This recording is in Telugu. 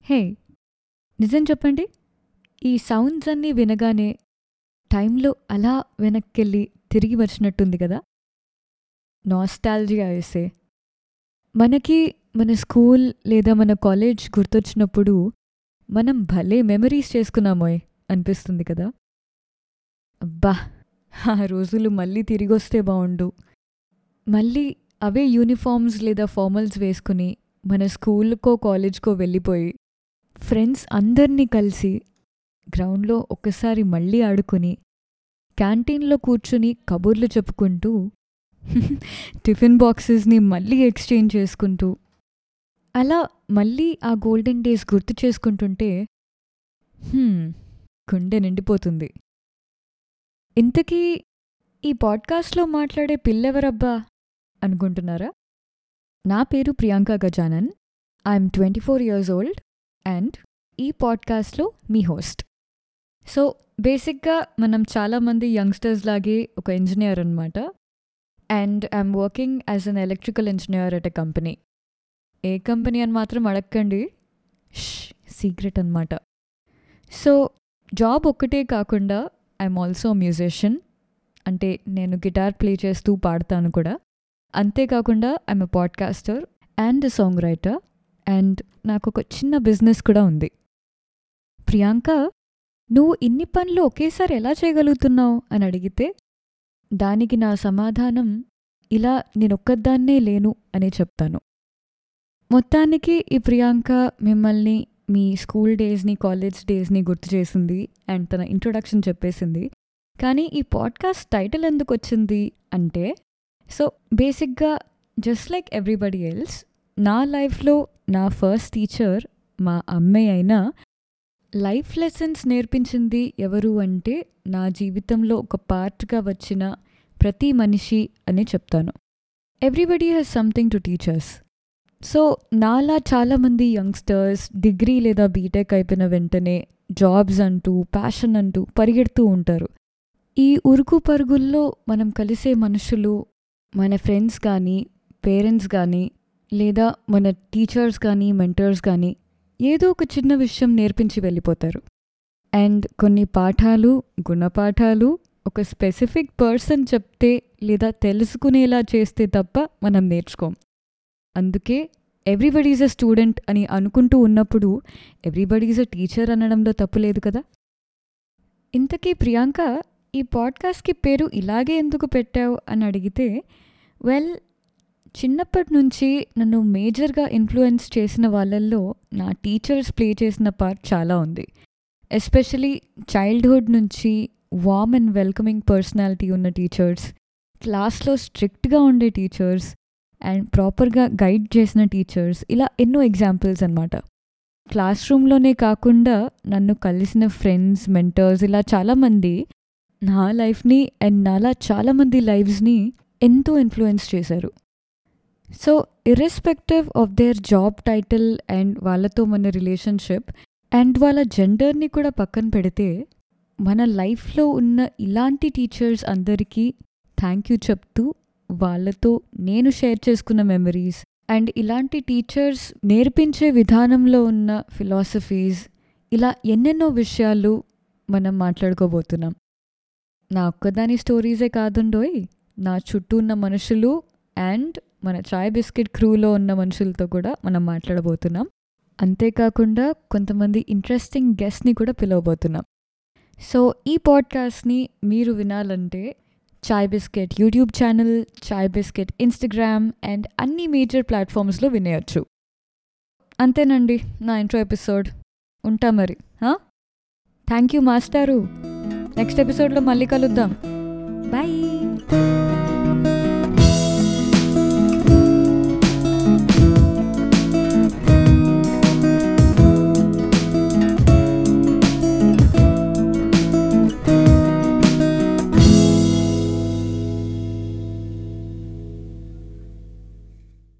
హే నిజం చెప్పండి ఈ సౌండ్స్ అన్నీ వినగానే టైంలో అలా వెనక్కెళ్ళి తిరిగి వచ్చినట్టుంది కదా నాస్టాలజియా వేసే మనకి మన స్కూల్ లేదా మన కాలేజ్ గుర్తొచ్చినప్పుడు మనం భలే మెమరీస్ చేసుకున్నామోయ్ అనిపిస్తుంది కదా అబ్బా ఆ రోజులు మళ్ళీ తిరిగొస్తే బావుండు మళ్ళీ అవే యూనిఫామ్స్ లేదా ఫార్మల్స్ వేసుకుని మన స్కూల్కో కాలేజ్కో వెళ్ళిపోయి ఫ్రెండ్స్ అందరినీ కలిసి గ్రౌండ్లో ఒక్కసారి మళ్ళీ ఆడుకుని క్యాంటీన్లో కూర్చుని కబుర్లు చెప్పుకుంటూ టిఫిన్ బాక్సెస్ని మళ్ళీ ఎక్స్చేంజ్ చేసుకుంటూ అలా మళ్ళీ ఆ గోల్డెన్ డేస్ గుర్తు చేసుకుంటుంటే హ్మ్, గుండె నిండిపోతుంది ఇంతకీ ఈ పాడ్కాస్ట్లో మాట్లాడే పిల్లెవరబ్బా అనుకుంటున్నారా నా పేరు Priyanka Gajanan I'm twenty four years old and ఈ పాడ్కాస్ట్లో మీ హోస్ట్ సో బేసిక్గా మనం చాలామంది యంగ్స్టర్స్ లాగే ఒక ఇంజనీర్ అనమాట and I'm working as an electrical engineer at a company ఏ కంపెనీ అని మాత్రం అడగండి సీక్రెట్ అనమాట సో జాబ్ ఒక్కటే కాకుండా ఐఎమ్ ఆల్సో మ్యూజిషియన్ అంటే నేను గిటార్ ప్లే చేస్తూ పాడతాను కూడా అంతేకాకుండా I'm a podcaster and a songwriter and నాకు ఒక చిన్న బిజినెస్ కూడా ఉంది ప్రియాంక నువ్వు ఇన్ని పనులు ఒకేసారి ఎలా చేయగలుగుతున్నావు అని అడిగితే దానికి నా సమాధానం ఇలా నేనొక్కదాన్నే లేను అనే చెప్తాను మొత్తానికి ఈ ప్రియాంక మిమ్మల్ని మీ స్కూల్ డేస్ని కాలేజ్ డేస్ని గుర్తు చేసింది అండ్ తన ఇంట్రొడక్షన్ చెప్పేసింది కానీ ఈ పాడ్కాస్ట్ టైటిల్ ఎందుకు వచ్చింది అంటే సో బేసిక్గా జస్ట్ లైక్ ఎవ్రీబడి ఎల్స్ నా లైఫ్లో నా ఫస్ట్ టీచర్ మా అమ్మాయి అయినా లైఫ్ లెసన్స్ నేర్పించింది ఎవరు అంటే నా జీవితంలో ఒక పార్ట్గా వచ్చిన ప్రతి మనిషి అని చెప్తాను everybody has something to teachers so నాలా చాలామంది యంగ్స్టర్స్ డిగ్రీ లేదా బీటెక్ అయిపోయిన వెంటనే జాబ్స్ అంటూ ప్యాషన్ అంటూ పరిగెడుతూ ఉంటారు ఈ ఉరుకు పరుగుల్లో మనం కలిసే మనుషులు మన ఫ్రెండ్స్ కానీ పేరెంట్స్ కానీ లేదా మన టీచర్స్ కానీ మెంటర్స్ కానీ ఏదో ఒక చిన్న విషయం నేర్పించి వెళ్ళిపోతారు అండ్ కొన్ని పాఠాలు గుణపాఠాలు ఒక స్పెసిఫిక్ పర్సన్ చెప్తే లేదా తెలుసుకునేలా చేస్తే తప్ప మనం నేర్చుకోం అందుకే ఎవ్రీబడి ఈజ్ అ స్టూడెంట్ అని అనుకుంటూ ఉన్నప్పుడు ఎవ్రీబడి ఈజ్ అ టీచర్ అనడంలో తప్పు లేదు కదా ఇంతకీ ప్రియాంక ఈ పాడ్కాస్ట్కి పేరు ఇలాగే ఎందుకు పెట్టావు అని అడిగితే వెల్ చిన్నప్పటి నుంచి నన్ను మేజర్గా ఇన్ఫ్లుయెన్స్ చేసిన వాళ్ళల్లో నా టీచర్స్ ప్లే చేసిన పార్ట్ చాలా ఉంది ఎస్పెషలీ చైల్డ్హుడ్ నుంచి వార్మ్ అండ్ వెల్కమింగ్ పర్సనాలిటీ ఉన్న టీచర్స్ క్లాస్లో స్ట్రిక్ట్గా ఉండే టీచర్స్ అండ్ ప్రాపర్గా గైడ్ చేసిన టీచర్స్ ఇలా ఎన్నో ఎగ్జాంపుల్స్ అనమాట క్లాస్ రూమ్లోనే కాకుండా నన్ను కలిసిన ఫ్రెండ్స్ మెంటర్స్ ఇలా చాలామంది నా లైఫ్ని అండ్ నాలా చాలామంది లైఫ్స్ని ఎంతో ఇన్ఫ్లుయెన్స్ చేశారు so irrespective of their job title and వాళ్ళతో మన రిలేషన్షిప్ అండ్ వాళ్ళ జెండర్ని కూడా పక్కన పెడితే మన లైఫ్లో ఉన్న ఇలాంటి టీచర్స్ అందరికీ థ్యాంక్ యూ చెప్తూ వాళ్ళతో నేను షేర్ చేసుకున్న మెమరీస్ అండ్ ఇలాంటి టీచర్స్ నేర్పించే విధానంలో ఉన్న ఫిలాసఫీస్ ఇలా ఎన్నెన్నో విషయాలు మనం మాట్లాడుకోబోతున్నాం నా ఒక్కదాని స్టోరీసే కాదుండోయ్ నా చుట్టూ ఉన్న మనుషులు అండ్ మన చాయ్ బిస్కెట్ క్రూలో ఉన్న మనుషులతో కూడా మనం మాట్లాడబోతున్నాం అంతేకాకుండా కొంతమంది ఇంట్రెస్టింగ్ గెస్ట్ని కూడా పిలవబోతున్నాం సో ఈ పాడ్కాస్ట్ని మీరు వినాలంటే Chai biscuit YouTube channel Chai biscuit Instagram and అన్ని మేజర్ ప్లాట్ఫామ్స్లో వినేయచ్చు అంతేనండి నా ఇంట్రో ఎపిసోడ్ ఉంటా మరి థ్యాంక్ యూ మాస్టారు నెక్స్ట్ ఎపిసోడ్లో మళ్ళీ కలుద్దాం బాయ్